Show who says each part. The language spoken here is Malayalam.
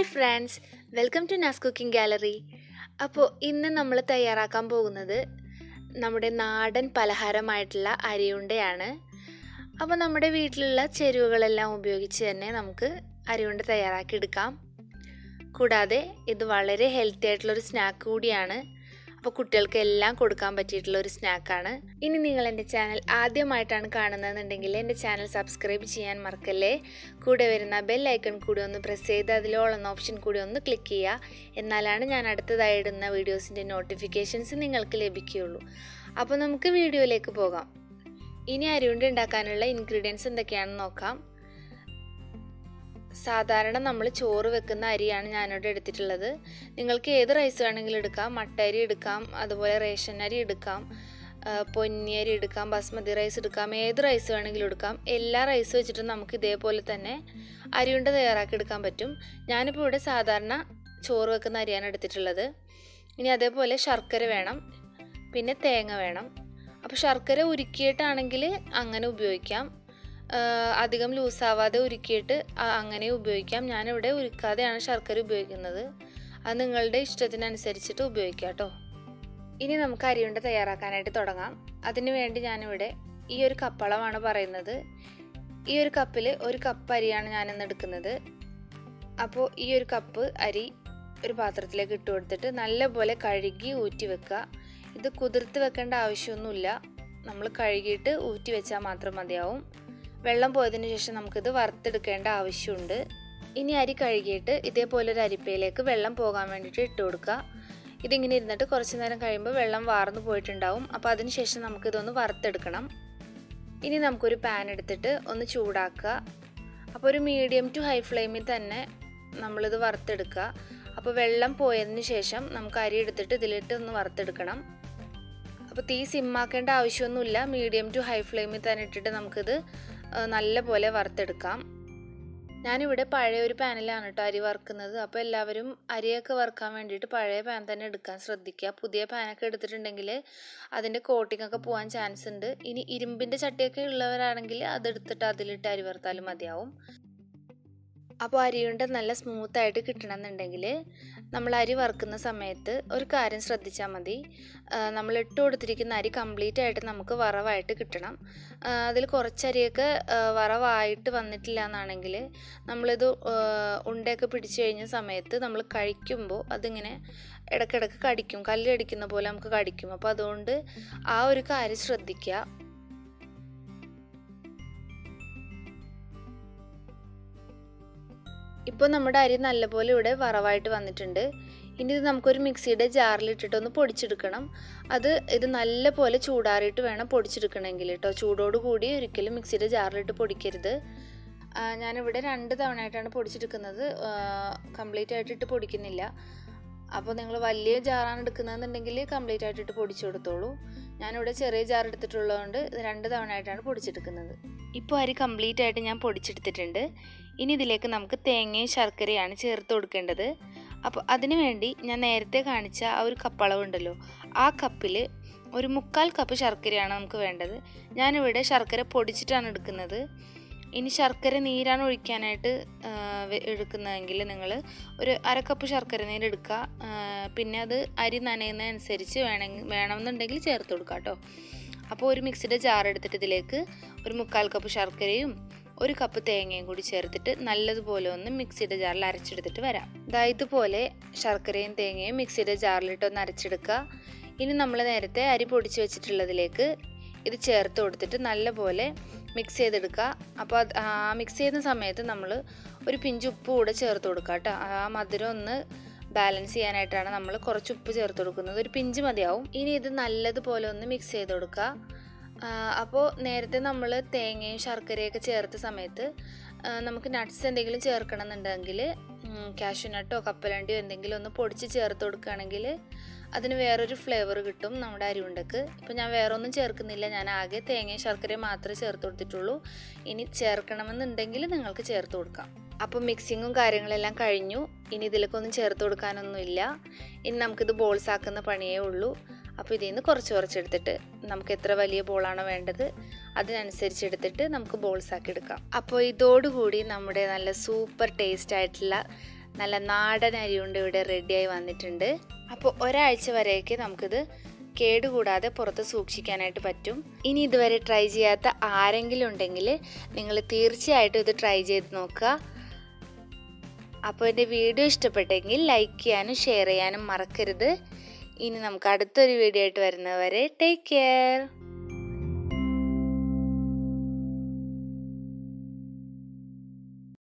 Speaker 1: hi friends welcome to Naz cooking gallery അപ്പോൾ ഇന്ന് നമ്മൾ തയ്യാറാക്കാൻ പോകുന്നത് നമ്മുടെ നാടൻ പലഹാരമായിട്ടുള്ള അരിയുണ്ടയാണ് അപ്പോൾ നമ്മുടെ വീട്ടിലുള്ള ചേരുവകളെല്ലാം ഉപയോഗിച്ച് തന്നെ നമുക്ക് അരിയുണ്ട തയ്യാറാക്കി എടുക്കാം കൂടാതെ ഇത് വളരെ ഹെൽത്തി ആയിട്ടുള്ളൊരു സ്നാക്ക് കൂടിയാണ് അപ്പോൾ കുട്ടികൾക്ക് എല്ലാം കൊടുക്കാൻ പറ്റിയിട്ടുള്ള ഒരു സ്നാക്കാണ് ഇനി നിങ്ങൾ എൻ്റെ ചാനൽ ആദ്യമായിട്ടാണ് കാണുന്നതെന്നുണ്ടെങ്കിൽ എൻ്റെ ചാനൽ സബ്സ്ക്രൈബ് ചെയ്യാൻ മറക്കല്ലേ കൂടെ വരുന്ന ബെൽ ഐക്കൺ കൂടി ഒന്ന് പ്രസ് ചെയ്ത് അതിലോളെന്ന ഓപ്ഷൻ കൂടി ഒന്ന് ക്ലിക്ക് ചെയ്യുക എന്നാലാണ് ഞാൻ അടുത്തതായി ഇടുന്ന വീഡിയോസിൻ്റെ നോട്ടിഫിക്കേഷൻസ് നിങ്ങൾക്ക് ലഭിക്കുകയുള്ളൂ അപ്പോൾ നമുക്ക് വീഡിയോയിലേക്ക് പോകാം ഇനി അരിയുണ്ട ഉണ്ടാക്കാനുള്ള ഇൻഗ്രീഡിയൻസ് എന്തൊക്കെയാണെന്ന് നോക്കാം സാധാരണ നമ്മൾ ചോറ് വെക്കുന്ന അരിയാണ് ഞാനിവിടെ എടുത്തിട്ടുള്ളത് നിങ്ങൾക്ക് ഏത് റൈസ് വേണമെങ്കിലും എടുക്കാം മട്ട അരി എടുക്കാം അതുപോലെ റേഷൻ അരി എടുക്കാം പൊന്നി അരി എടുക്കാം ബസ്മതി റൈസ് എടുക്കാം ഏത് റൈസ് വേണമെങ്കിലും എടുക്കാം എല്ലാ റൈസ് വെച്ചിട്ടും നമുക്ക് ഇതേപോലെ തന്നെ അരിയുണ്ട തയ്യാറാക്കി എടുക്കാൻ പറ്റും ഞാനിപ്പോൾ ഇവിടെ സാധാരണ ചോറ് വെക്കുന്ന അരിയാണ് എടുത്തിട്ടുള്ളത് ഇനി അതേപോലെ ശർക്കര വേണം പിന്നെ തേങ്ങ വേണം അപ്പോൾ ശർക്കര ഉരുക്കിയിട്ടാണെങ്കിൽ അങ്ങനെ ഉപയോഗിക്കാം അധികം ലൂസാവാതെ ഉരുക്കിയിട്ട് അങ്ങനെ ഉപയോഗിക്കാം ഞാനിവിടെ ഉരുക്കാതെയാണ് ശർക്കര ഉപയോഗിക്കുന്നത് അത് നിങ്ങളുടെ ഇഷ്ടത്തിനനുസരിച്ചിട്ട് ഉപയോഗിക്കാം കേട്ടോ ഇനി നമുക്ക് അരിയുണ്ട തയ്യാറാക്കാനായിട്ട് തുടങ്ങാം അതിന് വേണ്ടി ഞാനിവിടെ ഈ ഒരു കപ്പളമാണ് പറയുന്നത് ഈ ഒരു കപ്പിൽ ഒരു കപ്പ് അരിയാണ് ഞാനിന്ന് എടുക്കുന്നത് അപ്പോൾ ഈ ഒരു കപ്പ് അരി ഒരു പാത്രത്തിലേക്ക് ഇട്ട് കൊടുത്തിട്ട് നല്ലപോലെ കഴുകി ഊറ്റി വെക്കുക ഇത് കുതിർത്ത് വെക്കേണ്ട ആവശ്യമൊന്നുമില്ല നമ്മൾ കഴുകിയിട്ട് ഊറ്റി വെച്ചാൽ മാത്രം മതിയാവും വെള്ളം പോയതിന് ശേഷം നമുക്കിത് വറുത്തെടുക്കേണ്ട ആവശ്യമുണ്ട് ഇനി അരി കഴുകിയിട്ട് ഇതേപോലെ ഒരു അരിപ്പയിലേക്ക് വെള്ളം പോകാൻ വേണ്ടിയിട്ട് ഇട്ട് കൊടുക്കുക ഇതിങ്ങനെ ഇരുന്നിട്ട് കുറച്ച് നേരം കഴിയുമ്പോൾ വെള്ളം വാർന്നു പോയിട്ടുണ്ടാവും അപ്പോൾ അതിന് ശേഷം നമുക്കിതൊന്ന് വറുത്തെടുക്കണം ഇനി നമുക്കൊരു പാൻ എടുത്തിട്ട് ഒന്ന് ചൂടാക്കുക അപ്പോൾ ഒരു മീഡിയം ടു ഹൈ ഫ്ലെയിമിൽ തന്നെ നമ്മളിത് വറുത്തെടുക്കുക അപ്പോൾ വെള്ളം പോയതിന് ശേഷം നമുക്ക് അരി എടുത്തിട്ട് ഇതിലിട്ട് ഒന്ന് വറുത്തെടുക്കണം അപ്പോൾ തീ സിമ്മാക്കേണ്ട ആവശ്യമൊന്നുമില്ല മീഡിയം ടു ഹൈ ഫ്ലെയിമിൽ തന്നെ ഇട്ടിട്ട് നമുക്കിത് നല്ല പോലെ വറുത്തെടുക്കാം ഞാനിവിടെ പഴയ ഒരു പാനിലാണ് കേട്ടോ അരി വറുക്കുന്നത് അപ്പോൾ എല്ലാവരും അരിയൊക്കെ വറുക്കാൻ വേണ്ടിയിട്ട് പഴയ പാൻ തന്നെ എടുക്കാൻ ശ്രദ്ധിക്കുക പുതിയ പാനൊക്കെ എടുത്തിട്ടുണ്ടെങ്കിൽ അതിൻ്റെ കോട്ടിംഗ് ഒക്കെ പോകാൻ ചാൻസ് ഉണ്ട് ഇനി ഇരുമ്പിൻ്റെ ചട്ടിയൊക്കെ ഉള്ളവരാണെങ്കിൽ അതെടുത്തിട്ട് അതിലിട്ട് അരി വറുത്താലും മതിയാവും അപ്പോൾ അരിയുണ്ട നല്ല സ്മൂത്തായിട്ട് കിട്ടണമെന്നുണ്ടെങ്കിൽ നമ്മൾ അരി വറുക്കുന്ന സമയത്ത് ഒരു കാര്യം ശ്രദ്ധിച്ചാൽ മതി നമ്മൾ ഇട്ട് കൊടുത്തിരിക്കുന്ന അരി കംപ്ലീറ്റ് ആയിട്ട് നമുക്ക് വറവായിട്ട് കിട്ടണം അതിൽ കുറച്ചരിയൊക്കെ വറവായിട്ട് വന്നിട്ടില്ല എന്നാണെങ്കിൽ നമ്മളിത് ഉണ്ടയൊക്കെ പിടിച്ചു കഴിഞ്ഞ സമയത്ത് നമ്മൾ കഴിക്കുമ്പോൾ അതിങ്ങനെ ഇടയ്ക്കിടയ്ക്ക് കടിക്കും കല്ലടിക്കുന്ന പോലെ നമുക്ക് കടിക്കും അപ്പോൾ അതുകൊണ്ട് ആ ഒരു കാര്യം ശ്രദ്ധിക്കുക ഇപ്പോൾ നമ്മുടെ അരി നല്ലപോലെ ഇവിടെ വറവായിട്ട് വന്നിട്ടുണ്ട് ഇനി ഇത് നമുക്കൊരു മിക്സിയുടെ ജാറിലിട്ടിട്ടൊന്ന് പൊടിച്ചെടുക്കണം അത് ഇത് നല്ല പോലെ ചൂടാറിയിട്ട് വേണം പൊടിച്ചെടുക്കണമെങ്കിൽ കേട്ടോ ചൂടോട് കൂടി ഒരിക്കലും മിക്സിയുടെ ജാറിലിട്ട് പൊടിക്കരുത് ഞാനിവിടെ രണ്ട് തവണയായിട്ടാണ് പൊടിച്ചെടുക്കുന്നത് കംപ്ലീറ്റ് ആയിട്ടിട്ട് പൊടിക്കുന്നില്ല അപ്പോൾ നിങ്ങൾ വലിയ ജാറാണ് എടുക്കുന്നതെന്നുണ്ടെങ്കിൽ കംപ്ലീറ്റ് ആയിട്ടിട്ട് പൊടിച്ചു കൊടുത്തോളൂ ഞാനിവിടെ ചെറിയ ജാർ എടുത്തിട്ടുള്ളതുകൊണ്ട് രണ്ട് തവണയായിട്ടാണ് പൊടിച്ചെടുക്കുന്നത് ഇപ്പോൾ അരി കംപ്ലീറ്റ് ആയിട്ട് ഞാൻ പൊടിച്ചെടുത്തിട്ടുണ്ട് ഇനി ഇതിലേക്ക് നമുക്ക് തേങ്ങയും ശർക്കരയാണ് ചേർത്ത് കൊടുക്കേണ്ടത് അപ്പോൾ അതിനു വേണ്ടി ഞാൻ നേരത്തെ കാണിച്ച ആ ഒരു കപ്പളവുണ്ടല്ലോ ആ കപ്പിൽ ഒരു മുക്കാൽ കപ്പ് ശർക്കരയാണ് നമുക്ക് വേണ്ടത് ഞാനിവിടെ ശർക്കര പൊടിച്ചിട്ടാണ് എടുക്കുന്നത് ഇനി ശർക്കര നീരാണ് ഒഴിക്കാനായിട്ട് എടുക്കുന്നതെങ്കിൽ നിങ്ങൾ ഒരു അര കപ്പ് ശർക്കര നീര് എടുക്കുക പിന്നെ അത് അരി നനയുന്നതനുസരിച്ച് വേണമെങ്കിൽ വേണമെന്നുണ്ടെങ്കിൽ ചേർത്ത് കൊടുക്കുക കേട്ടോ അപ്പോൾ ഒരു മിക്സിയുടെ ജാർ എടുത്തിട്ട് ഇതിലേക്ക് ഒരു മുക്കാൽ കപ്പ് ശർക്കരയും ഒരു കപ്പ് തേങ്ങയും കൂടി ചേർത്തിട്ട് നല്ലതുപോലെ ഒന്ന് മിക്സിയുടെ ജാറിൽ അരച്ചെടുത്തിട്ട് വരാം ഇതാ ഇതുപോലെ ശർക്കരയും തേങ്ങയും മിക്സിയുടെ ജാറിലിട്ട് ഒന്ന് അരച്ചെടുക്കുക ഇനി നമ്മൾ നേരത്തെ അരി പൊടിച്ച് വെച്ചിട്ടുള്ളതിലേക്ക് ഇത് ചേർത്ത് കൊടുത്തിട്ട് നല്ലപോലെ മിക്സ് ചെയ്തെടുക്കുക അപ്പോൾ അത് ആ മിക്സ് ചെയ്യുന്ന സമയത്ത് നമ്മൾ ഒരു പിഞ്ച് ഉപ്പ് കൂടെ ചേർത്ത് കൊടുക്കുക കേട്ടോ ആ മധുരം ഒന്ന് ബാലൻസ് ചെയ്യാനായിട്ടാണ് നമ്മൾ കുറച്ച് ഉപ്പ് ചേർത്ത് കൊടുക്കുന്നത് ഒരു പിഞ്ച് മതിയാവും ഇനി ഇത് നല്ലതുപോലെ ഒന്ന് മിക്സ് ചെയ്ത് കൊടുക്കുക അപ്പോൾ നേരത്തെ നമ്മൾ തേങ്ങയും ശർക്കരയൊക്കെ ചേർത്ത സമയത്ത് നമുക്ക് നട്ട്സ് എന്തെങ്കിലും ചേർക്കണം എന്നുണ്ടെങ്കിൽ കാഷ്യൂ നട്ടോ കപ്പലണ്ടിയോ എന്തെങ്കിലും ഒന്ന് പൊടിച്ച് ചേർത്ത് കൊടുക്കുകയാണെങ്കിൽ അതിന് വേറൊരു ഫ്ലേവർ കിട്ടും നമ്മുടെ അരിയുണ്ടക്ക് ഇപ്പോൾ ഞാൻ വേറെ ഒന്നും ചേർക്കുന്നില്ല ഞാൻ ആകെ തേങ്ങയും ശർക്കരയും മാത്രമേ ചേർത്ത് കൊടുത്തിട്ടുള്ളൂ ഇനി ചേർക്കണമെന്നുണ്ടെങ്കിൽ നിങ്ങൾക്ക് ചേർത്ത് കൊടുക്കാം അപ്പോൾ മിക്സിങ്ങും കാര്യങ്ങളെല്ലാം കഴിഞ്ഞു ഇനി ഇതിലേക്കൊന്നും ചേർത്ത് കൊടുക്കാനൊന്നുമില്ല ഇനി നമുക്കിത് ബോൾസ് ആക്കുന്ന പണിയേ ഉള്ളൂ അപ്പോൾ ഇതിൽ നിന്ന് കുറച്ച് കുറച്ചെടുത്തിട്ട് നമുക്ക് എത്ര വലിയ ബോളാണോ വേണ്ടത് അതിനനുസരിച്ച് എടുത്തിട്ട് നമുക്ക് ബോൾസ് ആക്കി എടുക്കാം അപ്പോൾ ഇതോടുകൂടി നമ്മുടെ നല്ല സൂപ്പർ ടേസ്റ്റ് ആയിട്ടുള്ള നല്ല നാടൻ അരി കൊണ്ട് ഇവിടെ റെഡിയായി വന്നിട്ടുണ്ട് അപ്പോൾ ഒരാഴ്ച വരെയൊക്കെ നമുക്കിത് കേടുകൂടാതെ പുറത്ത് സൂക്ഷിക്കാനായിട്ട് പറ്റും ഇനി ഇതുവരെ ട്രൈ ചെയ്യാത്ത ആരെങ്കിലും ഉണ്ടെങ്കിൽ നിങ്ങൾ തീർച്ചയായിട്ടും ഇത് ട്രൈ ചെയ്ത് നോക്കുക അപ്പോൾ എൻ്റെ വീഡിയോ ഇഷ്ടപ്പെട്ടെങ്കിൽ ലൈക്ക് ചെയ്യാനും ഷെയർ ചെയ്യാനും മറക്കരുത് ഇനി നമുക്ക് അടുത്തൊരു വീഡിയോ ആയിട്ട് വരുന്നവരെ ടേക്ക് കെയർ